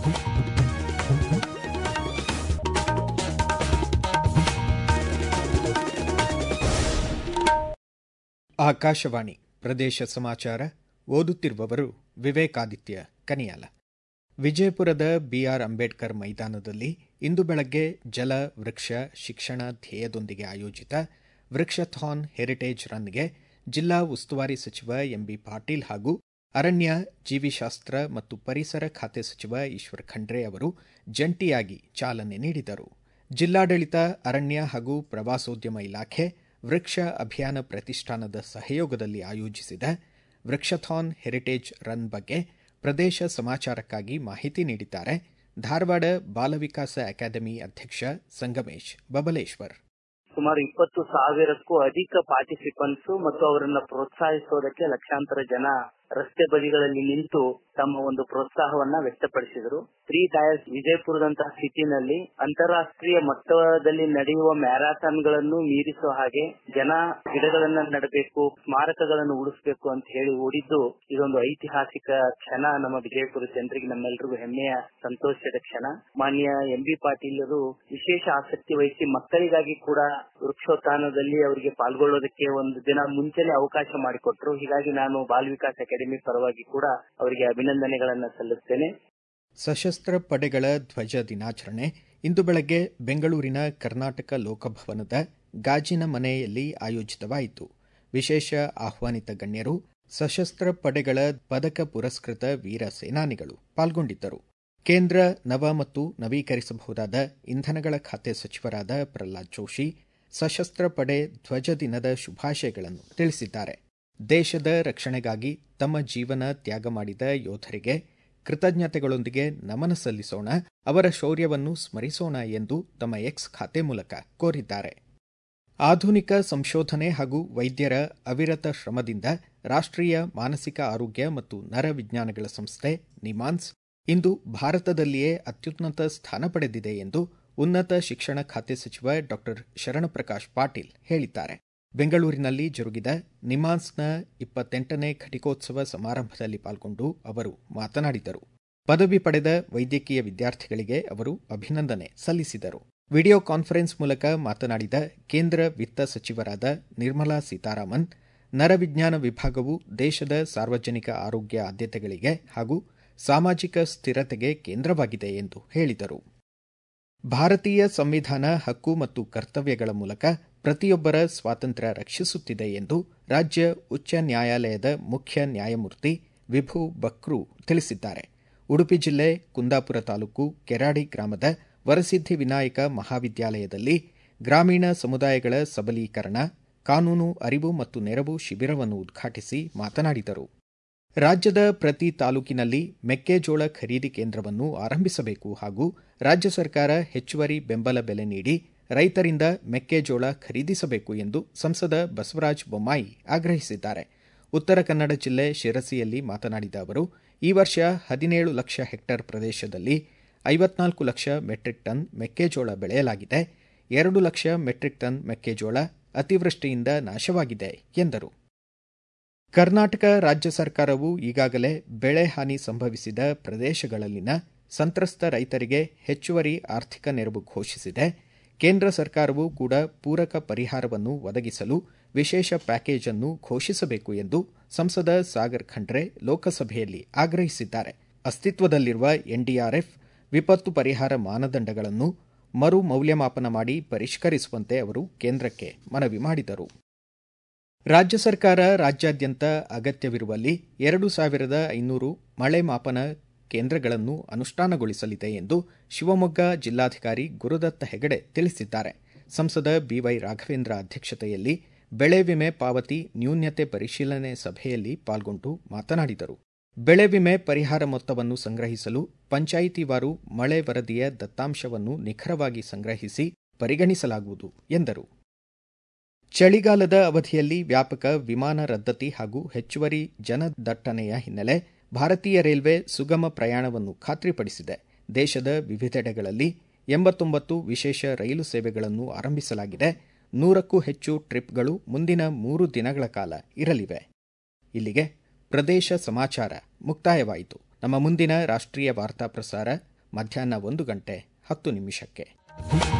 ಆಕಾಶವಾಣಿ ಪ್ರದೇಶ ಸಮಾಚಾರ ಓದುತ್ತಿರುವವರು ವಿವೇಕಾದಿತ್ಯ ಕನಿಯಾಲ ವಿಜಯಪುರದ ಬಿಆರ್ ಅಂಬೇಡ್ಕರ್ ಮೈದಾನದಲ್ಲಿ ಇಂದು ಬೆಳಗ್ಗೆ ಜಲ ವೃಕ್ಷ ಶಿಕ್ಷಣ ಧ್ಯೇಯದೊಂದಿಗೆ ಆಯೋಜಿತ ವೃಕ್ಷಥಾನ್ ಹೆರಿಟೇಜ್ ರನ್ಗೆ ಜಿಲ್ಲಾ ಉಸ್ತುವಾರಿ ಸಚಿವ ಎಂಬಿ ಪಾಟೀಲ್ ಹಾಗೂ ಅರಣ್ಯ ಜೀವಿಶಾಸ್ತ್ರ ಮತ್ತು ಪರಿಸರ ಖಾತೆ ಸಚಿವ ಈಶ್ವರ್ ಖಂಡ್ರೆ ಅವರು ಜಂಟಿಯಾಗಿ ಚಾಲನೆ ನೀಡಿದರು ಜಿಲ್ಲಾಡಳಿತ ಅರಣ್ಯ ಹಾಗೂ ಪ್ರವಾಸೋದ್ಯಮ ಇಲಾಖೆ ವೃಕ್ಷ ಅಭಿಯಾನ ಪ್ರತಿಷ್ಠಾನದ ಸಹಯೋಗದಲ್ಲಿ ಆಯೋಜಿಸಿದ ವೃಕ್ಷಥಾನ್ ಹೆರಿಟೇಜ್ ರನ್ ಬಗ್ಗೆ ಪ್ರದೇಶ ಸಮಾಚಾರಕ್ಕಾಗಿ ಮಾಹಿತಿ ನೀಡಿದ್ದಾರೆ ಧಾರವಾಡ ಬಾಲವಿಕಾಸ ಅಕಾಡೆಮಿ ಅಧ್ಯಕ್ಷ ಸಂಗಮೇಶ್ ಬಬಲೇಶ್ವರ್ ಸುಮಾರು ಇಪ್ಪತ್ತು ಸಾವಿರಕ್ಕೂ ಅಧಿಕ ಪಾರ್ಟಿಸಿಪೆಂಟ್ಸ್ ಮತ್ತು ಅವರನ್ನ ಪ್ರೋತ್ಸಾಹಿಸೋದಕ್ಕೆ ಲಕ್ಷಾಂತರ ಜನ ರಸ್ತೆ ಬದಿಗಳಲ್ಲಿ ನಿಂತು ತಮ್ಮ ಒಂದು ಪ್ರೋತ್ಸಾಹವನ್ನ ವ್ಯಕ್ತಪಡಿಸಿದರು ತ್ರೀ ಟೈರ್ಸ್ ವಿಜಯಪುರದಂತಹ ಸಿಟಿನಲ್ಲಿ ಅಂತಾರಾಷ್ಟ್ರೀಯ ಮಟ್ಟದಲ್ಲಿ ನಡೆಯುವ ಮ್ಯಾರಾಥಾನ್ಗಳನ್ನು ಮೀರಿಸುವ ಹಾಗೆ ಜನ ಗಿಡಗಳನ್ನ ನೆಡಬೇಕು ಸ್ಮಾರಕಗಳನ್ನು ಉಳಿಸಬೇಕು ಅಂತ ಹೇಳಿ ಓಡಿದ್ದು ಇದೊಂದು ಐತಿಹಾಸಿಕ ಕ್ಷಣ ನಮ್ಮ ವಿಜಯಪುರ ಜನರಿಗೆ ನಮ್ಮೆಲ್ಲರಿಗೂ ಹೆಮ್ಮೆಯ ಸಂತೋಷದ ಕ್ಷಣ ಮಾನ್ಯ ಎಂ ಬಿ ಪಾಟೀಲರು ವಿಶೇಷ ಆಸಕ್ತಿ ವಹಿಸಿ ಮಕ್ಕಳಿಗಾಗಿ ಕೂಡ ವೃಕ್ಷೋತ್ಥಾನದಲ್ಲಿ ಅವರಿಗೆ ಪಾಲ್ಗೊಳ್ಳೋದಕ್ಕೆ ಒಂದು ದಿನ ಮುಂಚೆನೆ ಅವಕಾಶ ಮಾಡಿಕೊಟ್ರು ಹೀಗಾಗಿ ನಾನು ಬಾಲ್ ವಿಕಾಸ್ ಅಕಾಡೆಮಿ ಪರವಾಗಿ ಕೂಡ ಅವರಿಗೆ ಅಭಿನಂದನೆಗಳನ್ನ ಸಲ್ಲಿಸ್ತೇನೆ ಸಶಸ್ತ್ರ ಪಡೆಗಳ ಧ್ವಜ ದಿನಾಚರಣೆ ಇಂದು ಬೆಳಗ್ಗೆ ಬೆಂಗಳೂರಿನ ಕರ್ನಾಟಕ ಲೋಕಭವನದ ಗಾಜಿನ ಮನೆಯಲ್ಲಿ ಆಯೋಜಿತವಾಯಿತು ವಿಶೇಷ ಆಹ್ವಾನಿತ ಗಣ್ಯರು ಸಶಸ್ತ್ರ ಪಡೆಗಳ ಪದಕ ಪುರಸ್ಕೃತ ವೀರ ಸೇನಾನಿಗಳು ಪಾಲ್ಗೊಂಡಿದ್ದರು ಕೇಂದ್ರ ನವ ಮತ್ತು ನವೀಕರಿಸಬಹುದಾದ ಇಂಧನಗಳ ಖಾತೆ ಸಚಿವರಾದ ಪ್ರಹ್ಲಾದ್ ಜೋಶಿ ಸಶಸ್ತ್ರ ಪಡೆ ಧ್ವಜ ದಿನದ ಶುಭಾಶಯಗಳನ್ನು ತಿಳಿಸಿದ್ದಾರೆ ದೇಶದ ರಕ್ಷಣೆಗಾಗಿ ತಮ್ಮ ಜೀವನ ತ್ಯಾಗ ಮಾಡಿದ ಯೋಧರಿಗೆ ಕೃತಜ್ಞತೆಗಳೊಂದಿಗೆ ನಮನ ಸಲ್ಲಿಸೋಣ ಅವರ ಶೌರ್ಯವನ್ನು ಸ್ಮರಿಸೋಣ ಎಂದು ತಮ್ಮ ಎಕ್ಸ್ ಖಾತೆ ಮೂಲಕ ಕೋರಿದ್ದಾರೆ ಆಧುನಿಕ ಸಂಶೋಧನೆ ಹಾಗೂ ವೈದ್ಯರ ಅವಿರತ ಶ್ರಮದಿಂದ ರಾಷ್ಟ್ರೀಯ ಮಾನಸಿಕ ಆರೋಗ್ಯ ಮತ್ತು ನರವಿಜ್ಞಾನಗಳ ಸಂಸ್ಥೆ ನಿಮಾನ್ಸ್ ಇಂದು ಭಾರತದಲ್ಲಿಯೇ ಅತ್ಯುನ್ನತ ಸ್ಥಾನ ಪಡೆದಿದೆ ಎಂದು ಉನ್ನತ ಶಿಕ್ಷಣ ಖಾತೆ ಸಚಿವ ಡಾ ಶರಣಪ್ರಕಾಶ್ ಪಾಟೀಲ್ ಹೇಳಿದ್ದಾರೆ ಬೆಂಗಳೂರಿನಲ್ಲಿ ಜರುಗಿದ ನಿಮಾನ್ಸ್ನ ಇಪ್ಪತ್ತೆಂಟನೇ ಘಟಿಕೋತ್ಸವ ಸಮಾರಂಭದಲ್ಲಿ ಪಾಲ್ಗೊಂಡು ಅವರು ಮಾತನಾಡಿದರು ಪದವಿ ಪಡೆದ ವೈದ್ಯಕೀಯ ವಿದ್ಯಾರ್ಥಿಗಳಿಗೆ ಅವರು ಅಭಿನಂದನೆ ಸಲ್ಲಿಸಿದರು ವಿಡಿಯೋ ಕಾನ್ಫರೆನ್ಸ್ ಮೂಲಕ ಮಾತನಾಡಿದ ಕೇಂದ್ರ ವಿತ್ತ ಸಚಿವರಾದ ನಿರ್ಮಲಾ ಸೀತಾರಾಮನ್ ನರವಿಜ್ಞಾನ ವಿಭಾಗವು ದೇಶದ ಸಾರ್ವಜನಿಕ ಆರೋಗ್ಯ ಆದ್ಯತೆಗಳಿಗೆ ಹಾಗೂ ಸಾಮಾಜಿಕ ಸ್ಥಿರತೆಗೆ ಕೇಂದ್ರವಾಗಿದೆ ಎಂದು ಹೇಳಿದರು ಭಾರತೀಯ ಸಂವಿಧಾನ ಹಕ್ಕು ಮತ್ತು ಕರ್ತವ್ಯಗಳ ಮೂಲಕ ಪ್ರತಿಯೊಬ್ಬರ ಸ್ವಾತಂತ್ರ್ಯ ರಕ್ಷಿಸುತ್ತಿದೆ ಎಂದು ರಾಜ್ಯ ಉಚ್ಚ ನ್ಯಾಯಾಲಯದ ಮುಖ್ಯ ನ್ಯಾಯಮೂರ್ತಿ ವಿಭು ಬಕ್ರೂ ತಿಳಿಸಿದ್ದಾರೆ ಉಡುಪಿ ಜಿಲ್ಲೆ ಕುಂದಾಪುರ ತಾಲೂಕು ಕೆರಾಡಿ ಗ್ರಾಮದ ವರಸಿದ್ದಿ ವಿನಾಯಕ ಮಹಾವಿದ್ಯಾಲಯದಲ್ಲಿ ಗ್ರಾಮೀಣ ಸಮುದಾಯಗಳ ಸಬಲೀಕರಣ ಕಾನೂನು ಅರಿವು ಮತ್ತು ನೆರವು ಶಿಬಿರವನ್ನು ಉದ್ಘಾಟಿಸಿ ಮಾತನಾಡಿದರು ರಾಜ್ಯದ ಪ್ರತಿ ತಾಲೂಕಿನಲ್ಲಿ ಮೆಕ್ಕೆಜೋಳ ಖರೀದಿ ಕೇಂದ್ರವನ್ನು ಆರಂಭಿಸಬೇಕು ಹಾಗೂ ರಾಜ್ಯ ಸರ್ಕಾರ ಹೆಚ್ಚುವರಿ ಬೆಂಬಲ ಬೆಲೆ ನೀಡಿ ರೈತರಿಂದ ಮೆಕ್ಕೆಜೋಳ ಖರೀದಿಸಬೇಕು ಎಂದು ಸಂಸದ ಬಸವರಾಜ ಬೊಮ್ಮಾಯಿ ಆಗ್ರಹಿಸಿದ್ದಾರೆ ಉತ್ತರ ಕನ್ನಡ ಜಿಲ್ಲೆ ಶಿರಸಿಯಲ್ಲಿ ಮಾತನಾಡಿದ ಅವರು ಈ ವರ್ಷ ಹದಿನೇಳು ಲಕ್ಷ ಹೆಕ್ಟೇರ್ ಪ್ರದೇಶದಲ್ಲಿ ಐವತ್ನಾಲ್ಕು ಲಕ್ಷ ಮೆಟ್ರಿಕ್ ಟನ್ ಮೆಕ್ಕೆಜೋಳ ಬೆಳೆಯಲಾಗಿದೆ ಎರಡು ಲಕ್ಷ ಮೆಟ್ರಿಕ್ ಟನ್ ಮೆಕ್ಕೆಜೋಳ ಅತಿವೃಷ್ಟಿಯಿಂದ ನಾಶವಾಗಿದೆ ಎಂದರು ಕರ್ನಾಟಕ ರಾಜ್ಯ ಸರ್ಕಾರವು ಈಗಾಗಲೇ ಬೆಳೆ ಹಾನಿ ಸಂಭವಿಸಿದ ಪ್ರದೇಶಗಳಲ್ಲಿನ ಸಂತ್ರಸ್ತ ರೈತರಿಗೆ ಹೆಚ್ಚುವರಿ ಆರ್ಥಿಕ ನೆರವು ಘೋಷಿಸಿದೆ ಕೇಂದ್ರ ಸರ್ಕಾರವೂ ಕೂಡ ಪೂರಕ ಪರಿಹಾರವನ್ನು ಒದಗಿಸಲು ವಿಶೇಷ ಪ್ಯಾಕೇಜ್ ಅನ್ನು ಘೋಷಿಸಬೇಕು ಎಂದು ಸಂಸದ ಸಾಗರ್ ಖಂಡ್ರೆ ಲೋಕಸಭೆಯಲ್ಲಿ ಆಗ್ರಹಿಸಿದ್ದಾರೆ ಅಸ್ತಿತ್ವದಲ್ಲಿರುವ ಎನ್ಡಿಆರ್ಎಫ್ ವಿಪತ್ತು ಪರಿಹಾರ ಮಾನದಂಡಗಳನ್ನು ಮರು ಮೌಲ್ಯಮಾಪನ ಮಾಡಿ ಪರಿಷ್ಕರಿಸುವಂತೆ ಅವರು ಕೇಂದ್ರಕ್ಕೆ ಮನವಿ ಮಾಡಿದರು ರಾಜ್ಯ ಸರ್ಕಾರ ರಾಜ್ಯಾದ್ಯಂತ ಅಗತ್ಯವಿರುವಲ್ಲಿ ಎರಡು ಸಾವಿರದ ಐನೂರು ಮಳೆ ಮಾಪನ ಕೇಂದ್ರಗಳನ್ನು ಅನುಷ್ಠಾನಗೊಳಿಸಲಿದೆ ಎಂದು ಶಿವಮೊಗ್ಗ ಜಿಲ್ಲಾಧಿಕಾರಿ ಗುರುದತ್ತ ಹೆಗಡೆ ತಿಳಿಸಿದ್ದಾರೆ ಸಂಸದ ಬಿವೈ ರಾಘವೇಂದ್ರ ಅಧ್ಯಕ್ಷತೆಯಲ್ಲಿ ಬೆಳೆ ವಿಮೆ ಪಾವತಿ ನ್ಯೂನ್ಯತೆ ಪರಿಶೀಲನೆ ಸಭೆಯಲ್ಲಿ ಪಾಲ್ಗೊಂಡು ಮಾತನಾಡಿದರು ಬೆಳೆ ವಿಮೆ ಪರಿಹಾರ ಮೊತ್ತವನ್ನು ಸಂಗ್ರಹಿಸಲು ಪಂಚಾಯಿತಿವಾರು ಮಳೆ ವರದಿಯ ದತ್ತಾಂಶವನ್ನು ನಿಖರವಾಗಿ ಸಂಗ್ರಹಿಸಿ ಪರಿಗಣಿಸಲಾಗುವುದು ಎಂದರು ಚಳಿಗಾಲದ ಅವಧಿಯಲ್ಲಿ ವ್ಯಾಪಕ ವಿಮಾನ ರದ್ದತಿ ಹಾಗೂ ಹೆಚ್ಚುವರಿ ಜನದಟ್ಟಣೆಯ ಹಿನ್ನೆಲೆ ಭಾರತೀಯ ರೈಲ್ವೆ ಸುಗಮ ಪ್ರಯಾಣವನ್ನು ಖಾತ್ರಿಪಡಿಸಿದೆ ದೇಶದ ವಿವಿಧೆಡೆಗಳಲ್ಲಿ ಎಂಬತ್ತೊಂಬತ್ತು ವಿಶೇಷ ರೈಲು ಸೇವೆಗಳನ್ನು ಆರಂಭಿಸಲಾಗಿದೆ ನೂರಕ್ಕೂ ಹೆಚ್ಚು ಟ್ರಿಪ್ಗಳು ಮುಂದಿನ ಮೂರು ದಿನಗಳ ಕಾಲ ಇರಲಿವೆ ಇಲ್ಲಿಗೆ ಪ್ರದೇಶ ಸಮಾಚಾರ ಮುಕ್ತಾಯವಾಯಿತು ನಮ್ಮ ಮುಂದಿನ ರಾಷ್ಟ್ರೀಯ ವಾರ್ತಾ ಪ್ರಸಾರ ಮಧ್ಯಾಹ್ನ ಒಂದು ಗಂಟೆ ಹತ್ತು ನಿಮಿಷಕ್ಕೆ